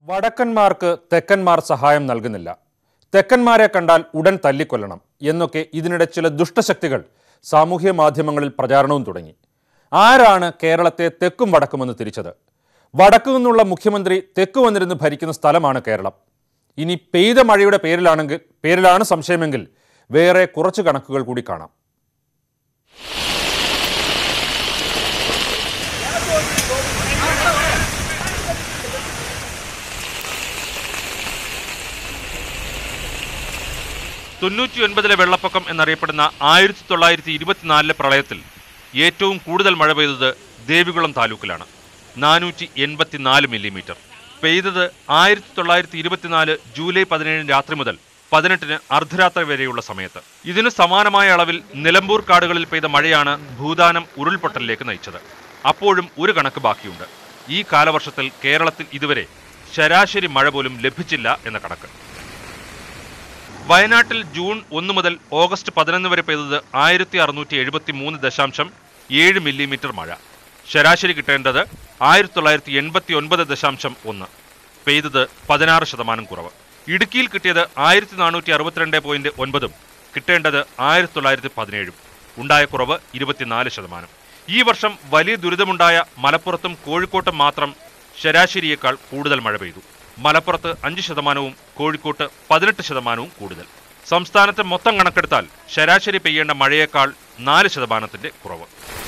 വടക്കന്മാർക്ക് തെക്കന്മാർ സഹായം നൽകുന്നില്ല തെക്കന്മാരെ കണ്ടാൽ ഉടൻ തല്ലിക്കൊല്ലണം എന്നൊക്കെ ഇതിനിടെ ചില ദുഷ്ടശക്തികൾ സാമൂഹ്യ മാധ്യമങ്ങളിൽ പ്രചാരണവും തുടങ്ങി ആരാണ് കേരളത്തെ തെക്കും വടക്കുമെന്ന് തിരിച്ചത് വടക്കു നിന്നുള്ള മുഖ്യമന്ത്രി തെക്കു വന്നിരുന്ന് ഭരിക്കുന്ന സ്ഥലമാണ് കേരളം ഇനി പെയ്ത മഴയുടെ പേരിലാണെങ്കിൽ പേരിലാണ് സംശയമെങ്കിൽ വേറെ കുറച്ച് കണക്കുകൾ കൂടി കാണാം തൊണ്ണൂറ്റി ഒൻപതിലെ വെള്ളപ്പൊക്കം എന്നറിയപ്പെടുന്ന ആയിരത്തി തൊള്ളായിരത്തി ഇരുപത്തിനാലിലെ പ്രളയത്തിൽ ഏറ്റവും കൂടുതൽ മഴ പെയ്തത് ദേവികുളം താലൂക്കിലാണ് നാനൂറ്റി എൺപത്തിനാല് മില്ലിമീറ്റർ പെയ്തത് ആയിരത്തി തൊള്ളായിരത്തി ഇരുപത്തിനാല് ജൂലൈ പതിനേഴിന് രാത്രി മുതൽ പതിനെട്ടിന് അർദ്ധരാത്രി വരെയുള്ള സമയത്ത് ഇതിനു സമാനമായ അളവിൽ നിലമ്പൂർ കാടുകളിൽ പെയ്ത മഴയാണ് ഭൂതാനം ഉരുൾപൊട്ടലിലേക്ക് നയിച്ചത് അപ്പോഴും ഒരു കണക്ക് ബാക്കിയുണ്ട് ഈ കാലവർഷത്തിൽ കേരളത്തിൽ ഇതുവരെ ശരാശരി മഴ പോലും ലഭിച്ചില്ല എന്ന കണക്ക് വയനാട്ടിൽ ജൂൺ ഒന്ന് മുതൽ ഓഗസ്റ്റ് പതിനൊന്ന് വരെ പെയ്തത് ആയിരത്തി അറുന്നൂറ്റി എഴുപത്തി മൂന്ന് ദശാംശം ഏഴ് മില്ലിമീറ്റർ മഴ ശരാശരി കിട്ടേണ്ടത് ആയിരത്തി തൊള്ളായിരത്തി എൺപത്തി ഒൻപത് ദശാംശം ഒന്ന് പെയ്തത് പതിനാറ് ശതമാനം കുറവ് ഇടുക്കിയിൽ കിട്ടിയത് ആയിരത്തി നാനൂറ്റി അറുപത്തിരണ്ട് പോയിന്റ് ഒൻപതും കിട്ടേണ്ടത് ആയിരത്തി തൊള്ളായിരത്തി പതിനേഴും ഉണ്ടായ കുറവ് ഇരുപത്തിനാല് ശതമാനം ഈ വർഷം വലിയ ദുരിതമുണ്ടായ മലപ്പുറത്തും കോഴിക്കോട്ടും മാത്രം ശരാശരിയേക്കാൾ കൂടുതൽ മഴ പെയ്തു മലപ്പുറത്ത് അഞ്ച് ശതമാനവും കോഴിക്കോട്ട് പതിനെട്ട് ശതമാനവും കൂടുതൽ സംസ്ഥാനത്തെ മൊത്തം കണക്കെടുത്താൽ ശരാശരി പെയ്യേണ്ട മഴയേക്കാൾ നാല് ശതമാനത്തിന്റെ കുറവ്